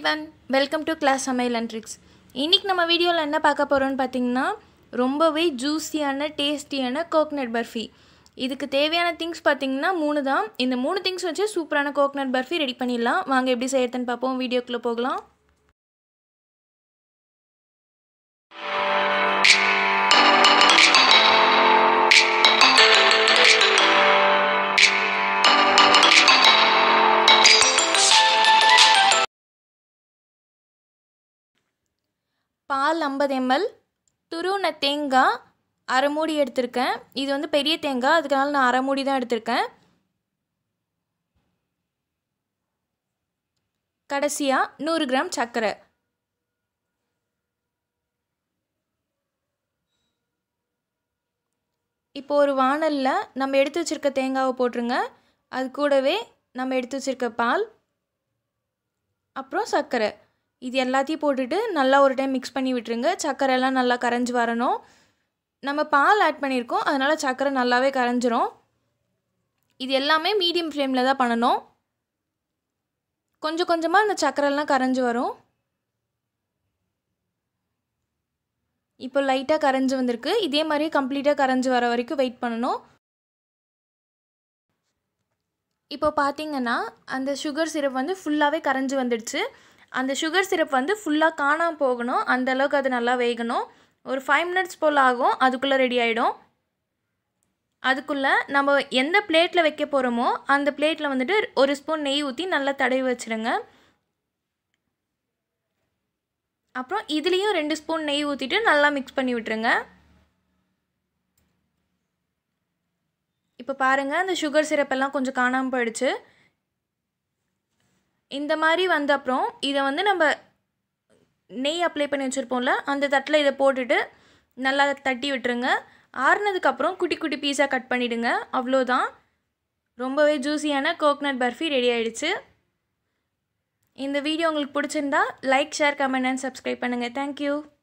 everyone welcome to class சமையல் and tricks இன்றைக்கி நம்ம வீடியோவில் என்ன பார்க்க போகிறோம்னு பார்த்தீங்கன்னா ரொம்பவே ஜூஸியான டேஸ்டியான கோக்னட் பர்ஃபி இதுக்கு தேவையான திங்ஸ் பார்த்தீங்கன்னா மூணு தான் இந்த மூணு திங்ஸ் வச்சு சூப்பரான கோக்னட் பர்ஃபி ரெடி பண்ணிடலாம் வாங்க எப்படி செய்யறதுன்னு பார்ப்போம் வீடியோக்குள்ளே போகலாம் பால் ஐம்பது எம்எல் துருவின தேங்காய் அரை மூடி எடுத்திருக்கேன் இது வந்து பெரிய தேங்காய் அதுக்கனால நான் அரை மூடி தான் எடுத்திருக்கேன் கடைசியாக நூறு கிராம் சர்க்கரை இப்போ ஒரு வானலில் நம்ம எடுத்து வச்சுருக்க தேங்காவை போட்டுருங்க அது கூடவே நம்ம எடுத்து வச்சுருக்க பால் அப்புறம் சர்க்கரை இது எல்லாத்தையும் போட்டுட்டு நல்லா ஒரு டைம் மிக்ஸ் பண்ணி விட்டுருங்க சர்க்கரை எல்லாம் நல்லா கரைஞ்சி வரணும் நம்ம பால் ஆட் பண்ணியிருக்கோம் அதனால் சர்க்கரை நல்லாவே கரைஞ்சிரும் இது எல்லாமே மீடியம் ஃப்ளேமில் தான் பண்ணணும் கொஞ்சம் கொஞ்சமாக இந்த சர்க்கரைலாம் கரைஞ்சி வரும் இப்போ லைட்டாக கரைஞ்சி வந்திருக்கு இதே மாதிரி கம்ப்ளீட்டாக கரைஞ்சி வர வரைக்கும் வெயிட் பண்ணணும் இப்போ பார்த்தீங்கன்னா அந்த சுகர் சிரப் வந்து ஃபுல்லாகவே கரைஞ்சி வந்துடுச்சு அந்த சுகர் சிரப் வந்து ஃபுல்லாக காணாமல் போகணும் அந்த அளவுக்கு அது நல்லா வேகணும் ஒரு ஃபைவ் மினிட்ஸ் போல் ஆகும் அதுக்குள்ளே ரெடி ஆகிடும் அதுக்குள்ளே நம்ம எந்த பிளேட்டில் வைக்க போகிறோமோ அந்த பிளேட்டில் வந்துட்டு ஒரு ஸ்பூன் நெய் ஊற்றி நல்லா தடவி வச்சுருங்க அப்புறம் இதுலேயும் ரெண்டு ஸ்பூன் நெய் ஊற்றிட்டு நல்லா மிக்ஸ் பண்ணி விட்டுருங்க இப்போ பாருங்கள் அந்த சுகர் சிரப்பெல்லாம் கொஞ்சம் காணாமல் போயிடுச்சு இந்த மாதிரி வந்த அப்புறம் இதை வந்து நம்ம நெய் அப்ளை பண்ணி வச்சுருப்போம்ல அந்த தட்டில் இதை போட்டுட்டு நல்லா தட்டி விட்டுருங்க ஆறுனதுக்கப்புறம் குட்டி குட்டி பீஸாக கட் பண்ணிவிடுங்க அவ்வளோதான் ரொம்பவே ஜூஸியான கோக்னட் பர்ஃபி ரெடி ஆகிடுச்சு இந்த வீடியோ உங்களுக்கு பிடிச்சிருந்தா like share comment and subscribe பண்ணுங்கள் தேங்க்யூ